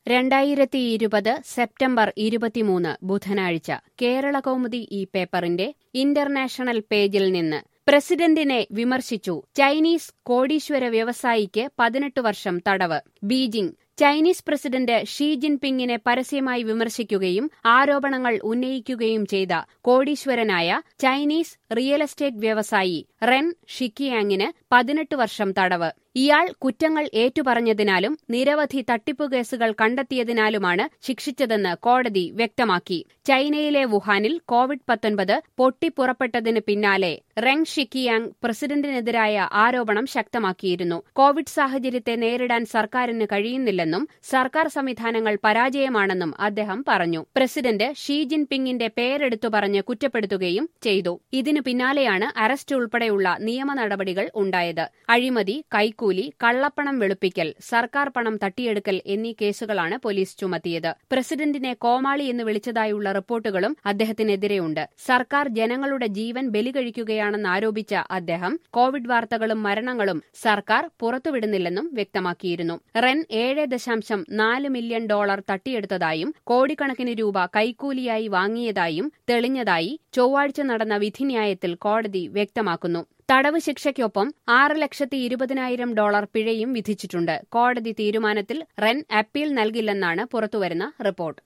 രണ്ടായിരത്തി ഇരുപത് സെപ്റ്റംബർ ഇരുപത്തിമൂന്ന് ബുധനാഴ്ച കേരള കൗമുദി ഈ പേപ്പറിന്റെ ഇന്റർനാഷണൽ പേജിൽ നിന്ന് പ്രസിഡന്റിനെ വിമർശിച്ചു ചൈനീസ് കോടീശ്വര വ്യവസായിക്ക് പതിനെട്ട് വർഷം തടവ് ബീജിംഗ് ചൈനീസ് പ്രസിഡന്റ് ഷീ ജിൻപിങ്ങിനെ പരസ്യമായി വിമർശിക്കുകയും ആരോപണങ്ങൾ ഉന്നയിക്കുകയും ചെയ്ത കോടീശ്വരനായ ചൈനീസ് റിയൽ എസ്റ്റേറ്റ് വ്യവസായി റെൻ ഷിക്കിയാങ്ങിന് പതിനെട്ട് വർഷം തടവ് ഇയാൾ കുറ്റങ്ങൾ ഏറ്റുപറഞ്ഞതിനാലും നിരവധി തട്ടിപ്പു കേസുകൾ കണ്ടെത്തിയതിനാലുമാണ് ശിക്ഷിച്ചതെന്ന് കോടതി വ്യക്തമാക്കി ചൈനയിലെ വുഹാനിൽ കോവിഡ് പത്തൊൻപത് പൊട്ടിപ്പുറപ്പെട്ടതിന് പിന്നാലെ റെങ് ഷിക്കിയാങ് പ്രസിഡന്റിനെതിരായ ആരോപണം ശക്തമാക്കിയിരുന്നു കോവിഡ് സാഹചര്യത്തെ നേരിടാൻ സർക്കാരിന് കഴിയുന്നില്ലെന്നും സർക്കാർ സംവിധാനങ്ങൾ പരാജയമാണെന്നും അദ്ദേഹം പറഞ്ഞു പ്രസിഡന്റ് ഷീ ജിൻപിങ്ങിന്റെ പേരെടുത്തു പറഞ്ഞ് കുറ്റപ്പെടുത്തുകയും ചെയ്തു ഇതിനു പിന്നാലെയാണ് അറസ്റ്റ് ഉൾപ്പെടെയുള്ള നിയമ നടപടികൾ ഉണ്ടായത് അഴിമതി കൈക്കൂലി കള്ളപ്പണം വെളുപ്പിക്കൽ സർക്കാർ പണം തട്ടിയെടുക്കൽ എന്നീ കേസുകളാണ് പോലീസ് ചുമത്തിയത് പ്രസിഡന്റിനെ കോമാളി എന്ന് വിളിച്ചതായുള്ള റിപ്പോർട്ടുകളും അദ്ദേഹത്തിനെതിരെയുണ്ട് സർക്കാർ ജനങ്ങളുടെ ജീവൻ ബലികഴിക്കുകയാണെന്നാരോപിച്ച അദ്ദേഹം കോവിഡ് വാർത്തകളും മരണങ്ങളും സർക്കാർ പുറത്തുവിടുന്നില്ലെന്നും വ്യക്തമാക്കിയിരുന്നു റെൻ ഏഴ് ദശാംശം നാല് മില്യൺ ഡോളർ തട്ടിയെടുത്തതായും കോടിക്കണക്കിന് രൂപ കൈക്കൂലിയായി വാങ്ങിയതായും തെളിഞ്ഞതായി ചൊവ്വാഴ്ച നടന്ന വിധിന്യായത്തിൽ കോടതി വ്യക്തമാക്കുന്നു തടവ് ശിക്ഷയ്ക്കൊപ്പം ആറ് ലക്ഷത്തി ഇരുപതിനായിരം ഡോളർ പിഴയും വിധിച്ചിട്ടുണ്ട് കോടതി തീരുമാനത്തിൽ റെൻ അപ്പീൽ നൽകില്ലെന്നാണ് പുറത്തുവരുന്ന റിപ്പോർട്ട്